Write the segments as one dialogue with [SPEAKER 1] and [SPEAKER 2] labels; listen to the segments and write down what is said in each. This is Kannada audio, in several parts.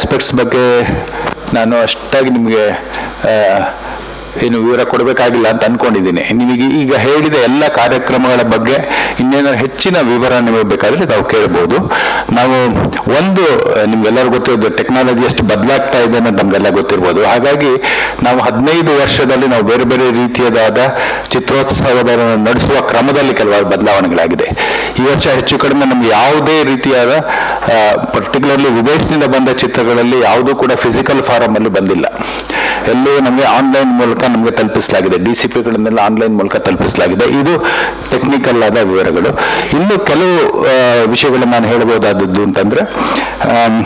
[SPEAKER 1] ಆಸ್ಪೆಕ್ಟ್ಸ್ ಬಗ್ಗೆ ನಾನು ಅಷ್ಟಾಗಿ ನಿಮಗೆ ಏನು ವಿವರ ಕೊಡಬೇಕಾಗಿಲ್ಲ ಅಂತ ಅನ್ಕೊಂಡಿದ್ದೀನಿ ನಿಮಗೆ ಈಗ ಹೇಳಿದ ಎಲ್ಲ ಕಾರ್ಯಕ್ರಮಗಳ ಬಗ್ಗೆ ಇನ್ನೇನಾದ್ರು ಹೆಚ್ಚಿನ ವಿವರ ನಿಮಗೆ ಬೇಕಾದ್ರೆ ತಾವು ಕೇಳ್ಬೋದು ನಾವು ಒಂದು ಆ, ನಿಮ್ಗೆಲ್ಲರಿಗೂ ಗೊತ್ತಿರೋದು ಟೆಕ್ನಾಲಜಿ ಎಷ್ಟು ಬದಲಾಗ್ತಾ ಇದೆ ಅನ್ನೋದು ನಮಗೆಲ್ಲ ಗೊತ್ತಿರ್ಬೋದು ಹಾಗಾಗಿ ನಾವು ಹದಿನೈದು ವರ್ಷದಲ್ಲಿ ನಾವು ಬೇರೆ ಬೇರೆ ರೀತಿಯದಾದ ಚಿತ್ರೋತ್ಸವದ ನಡೆಸುವ ಕ್ರಮದಲ್ಲಿ ಕೆಲವು ಬದಲಾವಣೆಗಳಾಗಿದೆ ಈ ವರ್ಷ ಹೆಚ್ಚು ಕಡಿಮೆ ನಮ್ಗೆ ಯಾವುದೇ ರೀತಿಯಾದ ಪರ್ಟಿಕ್ಯುಲರ್ಲಿ ವಿದೇಶದಿಂದ ಬಂದ ಚಿತ್ರಗಳಲ್ಲಿ ಯಾವುದೂ ಕೂಡ ಫಿಸಿಕಲ್ ಫಾರಮ್ ಅಲ್ಲಿ ಬಂದಿಲ್ಲ ಎಲ್ಲೂ ನಮಗೆ ಆನ್ಲೈನ್ ಮೂಲಕ ನಮಗೆ ತಲುಪಿಸಲಾಗಿದೆ ಡಿ ಸಿ ಪಿಗಳನ್ನೆಲ್ಲ ಆನ್ಲೈನ್ ಮೂಲಕ ತಲುಪಿಸಲಾಗಿದೆ ಇದು ಟೆಕ್ನಿಕಲ್ ಆದ ವಿವರಗಳು ಇನ್ನು ಕೆಲವು ಆ, ವಿಷಯಗಳು ನಾನು ಹೇಳ್ಬೋದಾದದ್ದು ಅಂತಂದ್ರೆ ಆಮ್,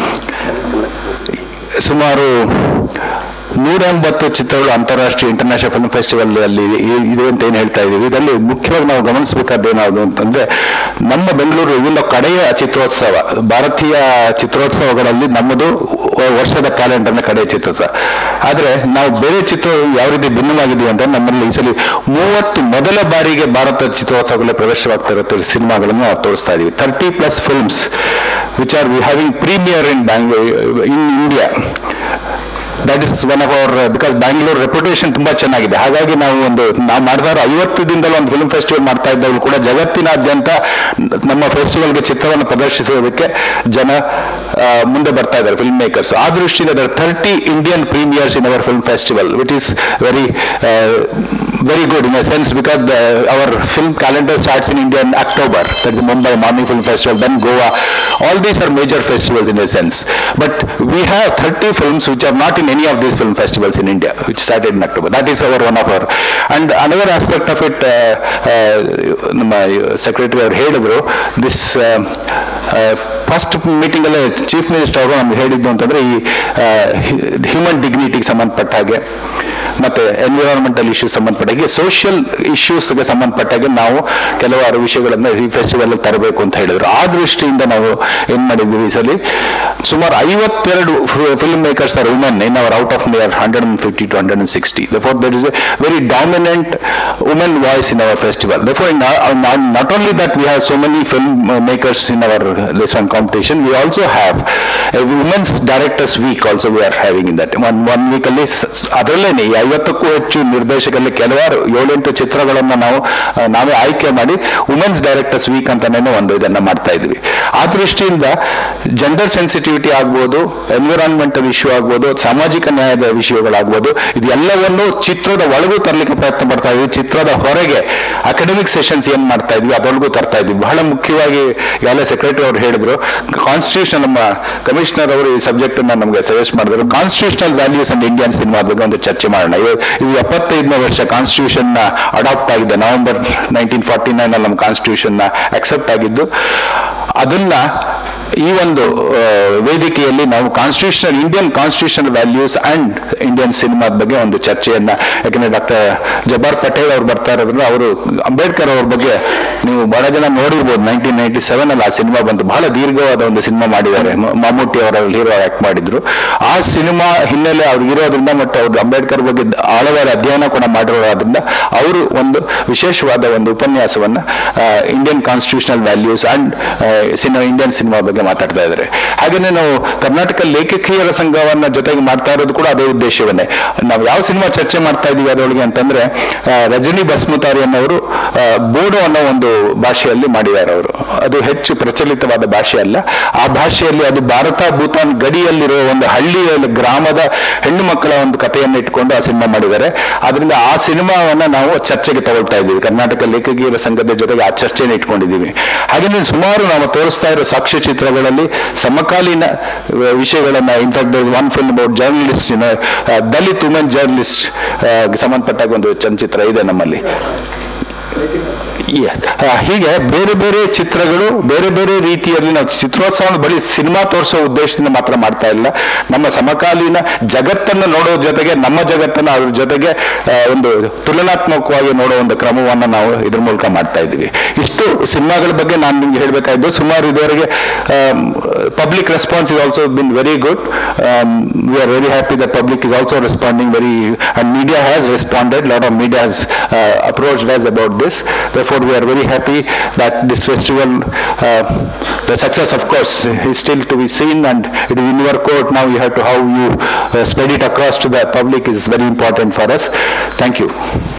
[SPEAKER 1] ಸುಮಾರು ನೂರ ಎಂಬತ್ತು ಚಿತ್ರಗಳು ಅಂತಾರಾಷ್ಟ್ರೀಯ ಇಂಟರ್ನ್ಯಾಷನಲ್ ಫಿಲ್ಮ್ ಫೆಸ್ಟಿವಲ್ ಅಲ್ಲಿ ಇ- ಇದೆ ಅಂತ ಏನು ಹೇಳ್ತಾ ಇದ್ದೀವಿ ಇದರಲ್ಲಿ ಮುಖ್ಯವಾಗಿ ನಾವು ಗಮನಿಸಬೇಕಾದ ಏನಾದ್ರು ಅಂತಂದ್ರೆ ನಮ್ಮ ಬೆಂಗಳೂರು ಇವಿನ ಕಡೆಯ ಚಿತ್ರೋತ್ಸವ ಭಾರತೀಯ ಚಿತ್ರೋತ್ಸವಗಳಲ್ಲಿ ನಮ್ಮದು ವ- ವರ್ಷದ ಕ್ಯಾಲೆಂಡರ್ನ ಕಡೆಯ ಚಿತ್ರೋತ್ಸವ ಆದ್ರೆ ನಾವು ಬೇರೆ ಚಿತ್ರ ಯಾವ ರೀತಿ ಭಿನ್ನವಾಗಿದ್ದೀವಿ ಅಂತ ನಮ್ಮಲ್ಲಿ ಈ ಸಲ ಮೂವತ್ತು ಮೊದಲ ಬಾರಿಗೆ ಭಾರತ ಚಿತ್ರೋತ್ಸವಗಳಲ್ಲಿ ಪ್ರವೇಶವಾಗ್ತಾ ಇರೋ ಸಿನಿಮಾಗಳನ್ನು ನಾವು ತೋರಿಸ್ತಾ ಇದೀವಿ thirty plus films which are we having premiere in Bangalore in India that is one of our because Bangalore reputation ತುಂಬಾ ಚೆನ್ನಾಗಿದೆ ಹಾಗಾಗಿ ನಾವು ಒಂದು ನಾವು ಮಾಡ್ತಾ ಇರೋ ಐವತ್ತು ದಿನದಲ್ಲಿ ಒಂದು ಫಿಲ್ಮ್ ಫೆಸ್ಟಿವಲ್ ಮಾಡ್ತಾ ಇದ್ದವರು ಕೂಡ ಜಗತ್ತಿನಾದ್ಯಂತ ನಮ್ಮ ಫೆಸ್ಟಿವಲ್ಗೆ ಚಿತ್ರವನ್ನು ಪ್ರದರ್ಶಿಸೋದಕ್ಕೆ ಜನ ಆ, ಮುಂದೆ ಬರ್ತಾ ಇದ್ದಾರೆ ಫಿಲ್ಮ್ ಮೇಕರ್ಸ್ ಆ ದೃಷ್ಟಿಯಿಂದ thirty Indian premieres in our film festival with is very very good in a sense because our film calendar starts in India in October that is Mumbai morning film festival then Goa all these are major festivals in a sense. But we have 30 films which are not in any of these film festivals in India, which started in October. That is our one of our. And another aspect of it, uh, uh, ನಮ್ಮ ಸೆಕ್ರೆಟರಿ ಅವ್ರು ಹೇಳಿದ್ರು ದಿಸ್ ಫಸ್ಟ್ ಮೀಟಿಂಗ್ ಅಲ್ಲೇ ಚೀಫ್ ಮಿನಿಸ್ಟರ್ ಅವರು ನಮ್ಗೆ ಹೇಳಿದ್ದು ಅಂತಂದ್ರೆ ಈ ಹ್ಯೂಮನ್ ಡಿಗ್ನಿಟಿಗೆ ಸಂಬಂಧಪಟ್ಟ ಹಾಗೆ ಮತ್ತೆ ಎನ್ವಿರಾನ್ಮೆಂಟಲ್ ಇಶ್ಯೂಸ್ ಸಂಬಂಧಪಟ್ಟ ಹಾಗೆ ಸೋಷಿಯಲ್ ಇಶ್ಯೂಸ್ಗೆ ಸಂಬಂಧಪಟ್ಟ ಹಾಗೆ ನಾವು ಕೆಲವಾರು ವಿಷಯಗಳನ್ನ ಈ ಫೆಸ್ಟಿವಲ್ ತರಬೇಕು ಅಂತ ಹೇಳಿದ್ರು ಆ ದೃಷ್ಟಿಯಿಂದ ನಾವು ಏನ್ ಮಾಡಿದ್ವಿ ಈ ಸಲ ಸುಮಾರು ಐವತ್ತೆರಡು film makers are women in our out of near hundred and fifty two hundred and sixty therefore that is a very dominant women voice in our festival therefore not only that we have so many film makers in our this one competition we also have women's directors week also we are having in that one one week ಅಲ್ಲಿ ಅದರಲ್ಲೇನೆ ಈ ಐವತ್ತಕ್ಕೂ ಹೆಚ್ಚು ನಿರ್ದೇಶಕರಲ್ಲಿ ಕೆಲವಾರು ಏಳೆಂಟು ಚಿತ್ರಗಳನ್ನ ನಾವು ಆ, ನಾವೇ ಆಯ್ಕೆ ಮಾಡಿ ವುಮೆನ್ಸ್ ಡೈರೆಕ್ಟರ್ಸ್ ವೀಕ್ ಅಂತಾನೆ ಒಂದು ಇದನ್ನ ಮಾಡ್ತಾ ಇದ್ವಿ ಆ ದೃಷ್ಟಿಯಿಂದ ಜೆಂಡರ್ ಸೆನ್ಸಿಟಿವಿಟಿ ಆಗ್ಬೋದು ಎನ್ವಿರಾನ್ಮೆಂಟಲ್ ಇಶ್ಯೂ ಆಗ್ಬೋದು ಸಾಮಾಜಿಕ ನ್ಯಾಯದ ವಿಷಯಗಳಾಗ್ಬೋದು ಇದೆಲ್ಲವನ್ನು ಚಿತ್ರದ ಒಳಗೂ ತರಲಿಕ್ಕೆ ಪ್ರಯತ್ನ ಪಡ್ತಾ ಇದ್ವಿ ಚಿತ್ರದ ಹೊರಗೆ ಅಕಾಡೆಮಿಕ್ ಸೆಷನ್ಸ್ ಏನ್ ಮಾಡ್ತಾ ಇದ್ವಿ ಅದರೊಳಗೂ ತರ್ತಾ ಇದ್ವಿ ಬಹಳ ಮುಖ್ಯವಾಗಿ ಎಲ್ಲ ಸೆಕ್ರೆಟರಿ ಅವರು ಹೇಳಿದ್ರು ಕಾನ್ಸ್ಟಿಟ್ಯೂಷನ್ ನಮ್ಮ ಕಮಿಷನರ್ ಅವರು ಈ ಸಬ್ಜೆಕ್ಟ್ ಅನ್ನ ನಮಗೆ ಸಜೆಸ್ಟ್ ಮಾಡಿದ್ರು constitutional values and Indian cinema ಬಗ್ಗೆ ಒಂದು ಚರ್ಚೆ ಮಾಡೋಣ ಇದು ಇದು ಎಪ್ಪತ್ತೈದನೇ ವರ್ಷ ಕಾನ್ಸ್ಟಿಟ್ಯೂಷನ್ ಅಡಾಪ್ಟ್ ಆಗಿದೆ ನವೆಂಬರ್ ನೈನ್ಟೀನ್ ಫಾರ್ಟಿ ನೈನ್ ಅಲ್ಲಿ ನಮ್ಮ ಕಾನ್ಸ್ಟಿಟ್ಯೂಷನ್ ಅಕ್ಸೆಪ್ಟ್ ಆಗಿದ್ದು ಅದನ್ನ ಈ ಒಂದು ಆ, ವೇದಿಕೆಯಲ್ಲಿ ನಾವು constitutional Indian constitutional values and Indian ಸಿನಿಮಾದ ಬಗ್ಗೆ ಒಂದು ಚರ್ಚೆಯನ್ನ ಯಾಕಂದ್ರೆ ಡಾಕ್ಟರ್ ಜಬ್ಬಾರ್ ಪಟೇಲ್ ಅವ್ರು ಬರ್ತಾ ಇರೋದ್ರಿಂದ ಅವರು ಅಂಬೇಡ್ಕರ್ ಅವ್ರ ಬಗ್ಗೆ ನೀವು ಬಹಳ ಜನ ನೋಡಿರ್ಬೋದು ನೈನ್ಟೀನ್ ನೈನ್ಟಿ ಸೆವೆನ್ ಅಲ್ಲಿ ಆ ಸಿನಿಮಾ ಬಂತು ಬಹಳ ದೀರ್ಘವಾದ ಒಂದು ಸಿನಿಮಾ ಮಾಡಿದ್ದಾರೆ ಮ- ಮಮ್ಮೂಟಿ ಅವರ ಹೀರೋ ಆಕ್ಟ್ ಮಾಡಿದ್ರು ಆ ಸಿನಿಮಾ ಹಿನ್ನೆಲೆ ಅವ್ರಿಗೆ ಇರೋದ್ರಿಂದ ಮತ್ತು ಅವ್ರು ಅಂಬೇಡ್ಕರ್ ಬಗ್ಗೆ ಆಳವಾದ ಅಧ್ಯಯನ ಕೂಡ ಮಾಡಿರೋದ್ರಿಂದ ಅವರು ಒಂದು ವಿಶೇಷವಾದ ಒಂದು ಉಪನ್ಯಾಸವನ್ನ Indian constitutional values and cinema Indian cinema ಬಗ್ಗೆ ಮಾತಾಡ್ತಾ ಇದ್ದಾರೆ ಹಾಗೇನೆ ನಾವು ಕರ್ನಾಟಕ ಲೇಖಕಿಯರ ಸಂಘವನ್ನ ಜೊತೆಗೆ ಮಾಡ್ತಾ ಇರೋದು ಕೂಡ ಅದೇ ಉದ್ದೇಶವನ್ನೇ ನಾವು ಯಾವ ಸಿನಿಮಾ ಚರ್ಚೆ ಮಾಡ್ತಾ ಇದೀವಿ ಅದರೊಳಗೆ ಅಂತಂದ್ರೆ ಆ, ರಜನಿ ಬಸ್ಮುತಾರಿ ಅನ್ನೋರು ಆ, ಬೋಡೋ ಅನ್ನೋ ಒಂದು ಭಾಷೆಯಲ್ಲಿ ಮಾಡಿದ್ದಾರೆ ಅವರು ಅದು ಹೆಚ್ಚು ಪ್ರಚಲಿತವಾದ ಭಾಷೆ ಅಲ್ಲ ಆ ಭಾಷೆಯಲ್ಲಿ ಅದು ಭಾರತ ಭೂತಾನ್ ಗಡಿಯಲ್ಲಿರೋ ಒಂದು ಹಳ್ಳಿಯ ಗ್ರಾಮದ ಹೆಣ್ಣು ಮಕ್ಕಳ ಒಂದು ಕಥೆಯನ್ನು ಇಟ್ಕೊಂಡು ಆ ಸಿನಿಮಾ ಮಾಡಿದ್ದಾರೆ ಆದ್ರಿಂದ ಆ ಸಿನಿಮಾವನ್ನ ನಾವು ಚರ್ಚೆಗೆ ತಗೊಳ್ತಾ ಇದ್ದೀವಿ ಕರ್ನಾಟಕ ಲೇಖಕಿಯರ ಸಂಘದ ಜೊತೆಗೆ ಆ ಚರ್ಚೆನ ಇಟ್ಕೊಂಡಿದ್ದೀವಿ ಹಾಗೆ ಸುಮಾರು ನಾವು ತೋರಿಸ್ತಾ ಇರೋ ಸಾಕ್ಷ್ಯ ಚಿತ್ರಗಳಲ್ಲಿ ಸಮಕಾಲೀನ ಆ, ವಿಷಯಗಳನ್ನ in fact one film about journalist Dalit women journalist ಸಂಬಂಧಪಟ್ಟಾಗ ಒಂದು ಚಲನಚಿತ್ರ ಇದೆ ನಮ್ಮಲ್ಲಿ Yeah. ಆ, ಹೀಗೆ ಬೇರೆ ಬೇರೆ ಚಿತ್ರಗಳು ಬೇರೆ ಬೇರೆ ರೀತಿಯಲ್ಲಿ ನಾವು ಚಿತ್ರೋತ್ಸವ ಬಳಿ ಸಿನಿಮಾ ತೋರಿಸೋ ಉದ್ದೇಶದಿಂದ ಮಾತ್ರ ಮಾಡ್ತಾ ಇಲ್ಲ ನಮ್ಮ ಸಮಕಾಲೀನ ಜಗತ್ತನ್ನು ನೋಡೋ ಜೊತೆಗೆ ನಮ್ಮ ಜಗತ್ತನ್ನು ಅದ್ರ ಜೊತೆಗೆ ಆ, ಒಂದು ತುಲನಾತ್ಮಕವಾಗಿ ನೋಡೋ ಒಂದು ಕ್ರಮವನ್ನು ನಾವು ಇದ್ರ ಮೂಲಕ ಮಾಡ್ತಾ ಇದ್ದೀವಿ ಇಷ್ಟು ಒಟ್ಟು ಸಿನಿಮಾಗಳ ಬಗ್ಗೆ ನಾನು ನಿಮ್ಗೆ ಹೇಳಬೇಕಾದ್ದು ಸುಮಾರು ಇದುವರೆಗೆ public response is also been very good we are very happy the public is also responding very and media has responded lot of media has approached us about this therefore we are very happy that this festival uh, the success of course is still to be seen and it is in your court now you have to how you uh, spread it across to the public is very important for us thank you